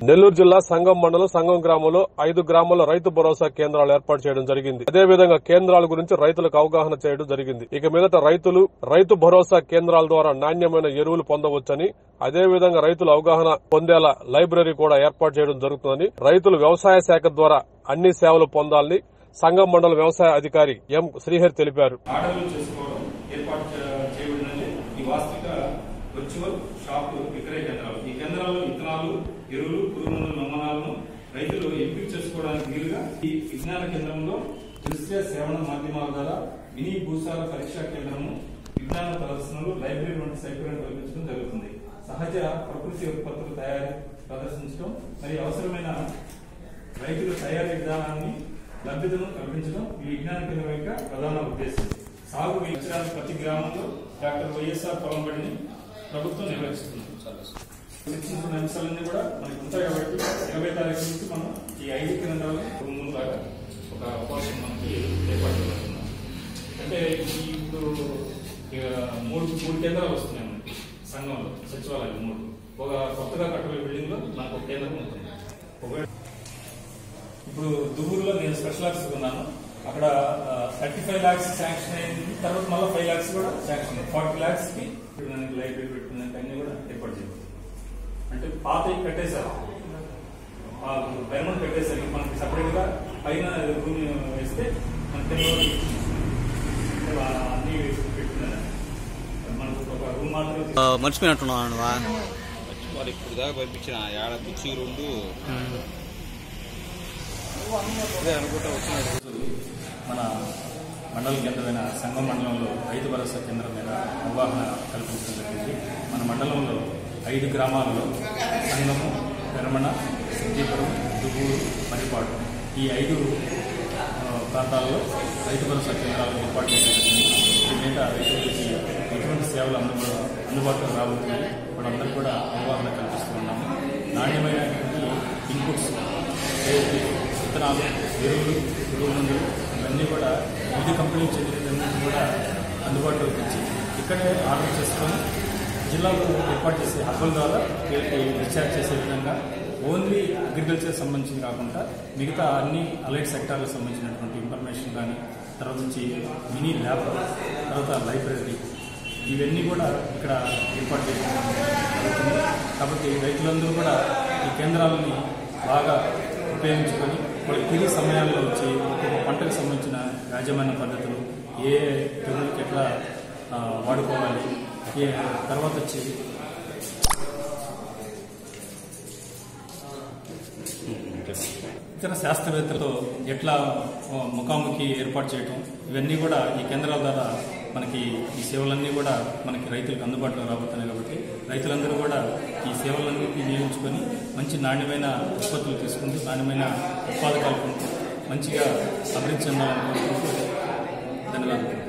నెల్లూరు జిల్లా సంగం మండలం సంగం గ్రామంలో ఐదు గ్రామాల్లో రైతు భరోసా కేంద్రాలు ఏర్పాటు చేయడం జరిగింది అదేవిధంగా కేంద్రాల గురించి రైతులకు అవగాహన చేయడం జరిగింది ఇక మీదట రైతులు రైతు భరోసా కేంద్రాల ద్వారా నాణ్యమైన ఎరువులు పొందవచ్చని అదేవిధంగా రైతులు అవగాహన పొందేలా లైబ్రరీ కూడా ఏర్పాటు చేయడం జరుగుతుందని రైతులు వ్యవసాయ శాఖ ద్వారా అన్ని సేవలు పొందాలని సంగం మండల వ్యవసాయ అధికారి ఎం శ్రీహరి తెలిపారు ఆర్డర్లు చేసుకోవడం ఏర్పాటు చే- చేయబడినది ఈ వాస్తవిక వర్చువల్ షాప్ విక్రయ కేంద్రాలు ఈ కేంద్రాల్లో విత్తనాలు ఎరువులు పురుగు మందుల నమూనాలను రైతులు ఎంపిక చేసుకోవడానికి వీలుగా ఈ విజ్ఞాన కేంద్రంలో దృశ్య సేవన మాధ్యమాల ద్వారా మినీ భూసార పరీక్షా కేంద్రము విజ్ఞాన ప్రదర్శనలు లైబ్రరీ వంటి సౌకర్యాలు కల్పించడం జరుగుతుంది సహజ ప్రకృతి ఉత్పత్తులు తయారీ ప్రదర్శించడం మరియు అవసరమైన రైతుల తయారీ విధానాన్ని లభ్యతను కల్పించడం ఈ విజ్ఞాన కేంద్రం యొక్క ప్రధాన ఉద్దేశం సాగు విచ్చడానికి ప్రతి గ్రామంలో డాక్టర్ వైఎస్ఆర్ పొలం బడిని ప్రభుత్వం నిర్వహిస్తుంది శిక్షించిన అంశాలన్నీ కూడా మనకి ఉంటాయి కాబట్టి ఇరవై తారీఖు నుంచి మనం ఈ ఐదు కేంద్రాలు ముందు దాకా ఒక అవకాశం మనకి ఏర్పాటు చేస్తున్నాం అంటే ఈ ఇప్పుడు ఇక మూడు మూడు కేంద్రాలు వస్తున్నాయి మనకి సంఘంలో సచివాలయం మూడు ఒక కొత్తగా కట్టబోయే బిల్డింగ్ లో మనకు ఒక కేంద్రం ఉంటుంది ఒకవేళ ఇప్పుడు దువ్వూరులో నేను స్పెషల్ ఆఫీసర్ ఉన్నాను అక్కడ థర్టీ ఫైవ్ లాక్స్ శాంక్షన్ అయింది తర్వాత మళ్ళీ ఫైవ్ లాక్స్ కూడా శాంక్షన్ అయింది ఫార్టీ లాక్స్ కి ఇప్పుడు దానికి లైబ్రరీ పెట్టుకున్నాక అన్ని కూడా ఏర్పాటు చేయబడింది అంటే పాత కట్టేశారు పెర్మనెంట్ కట్టేసరికి మనకి సపరేట్ గా పైన రూమ్ వేస్తే మన కింద వరకు అన్ని పెట్టుకున్నాను మనకు ఒక రూమ్ మాత్రం ఆ, మర్చిపోయినట్టున్నావు నువ్వా వాళ్ళు ఇప్పుడు దాకా పంపించిన ఏడ పిచ్చి రెండు అదే అనుకుంటా వచ్చినట్టు మన మండల కేంద్రమైన సంఘం మండలంలో రైతు భరోసా కేంద్రం మీద అవగాహన కల్పించడం జరిగింది మన మండలంలో ఐదు గ్రామాలలో సంగము పెరమణ సిద్ధిపురం దువ్వూరు మరిపాడు ఈ ఐదు ఆ, ప్రాంతాల్లో రైతు భరోసా కేంద్రాలు ఏర్పాటు చేయడం జరిగింది దీని మీద రైతులకి ఎటువంటి సేవలు అందుబా అందుబాటులో రాబోతున్నాయి వాళ్ళందరూ కూడా అవగాహన కల్పిస్తూ ఉన్నాము నాణ్యమైనటువంటి ఇన్పుట్స్ ఏదైతే విత్తనాలు ఎరువులు పురుగు మందులు ఇవన్నీ కూడా వివిధ కంపెనీలు చెందినవన్నీ కూడా అందుబాటులోకి వచ్చి ఇక్కడే ఆర్డర్ చేసుకొని జిల్లాలో ఏర్పాటు చేసే హబ్బుల ద్వారా వీళ్ళకి డిశ్చార్జ్ చేసే విధంగా ఓన్లీ అగ్రికల్చర్ సంబంధించి కాకుండా మిగతా అన్ని అలైట్ సెక్టార్లకు సంబంధించినటువంటి ఇన్ఫర్మేషన్ కానీ తర్వాత వచ్చి మినీ ల్యాబ్ తర్వాత లైబ్రరీ ఇవన్నీ కూడా ఇక్కడ ఏర్పాటు చేయడం జరుగుతుంది కాబట్టి రైతులందరూ కూడా ఈ కేంద్రాలని బాగా ఉపయోగించుకొని వాళ్ళకి తిరిగి సమయాల్లో వచ్చి ఒక్కొక్క పంటకు సంబంధించిన యాజమాన్య పద్ధతులు ఏ తెగులకి ఎట్లా ఆ, వాడుకోవాలి ఏ తర్వాత వచ్చి ఇతర శాస్త్రవేత్తలతో ఎట్లా ఆ, ముఖాముఖి ఏర్పాటు చేయటం ఇవన్నీ కూడా ఈ కేంద్రాల ద్వారా మనకి ఈ సేవలన్నీ కూడా మనకి రైతులకు అందుబాటులో రాబోతున్నాయి కాబట్టి రైతులందరూ కూడా ఈ సేవలన్నీ వినియోగించుకొని మంచి నాణ్యమైన ఉత్పత్తులు తీసుకుంటూ నాణ్యమైన ఉత్పాదకాలు కొంటూ మంచిగా అభివృద్ధి చెందాలనుకుంటూ ధన్యవాదాలు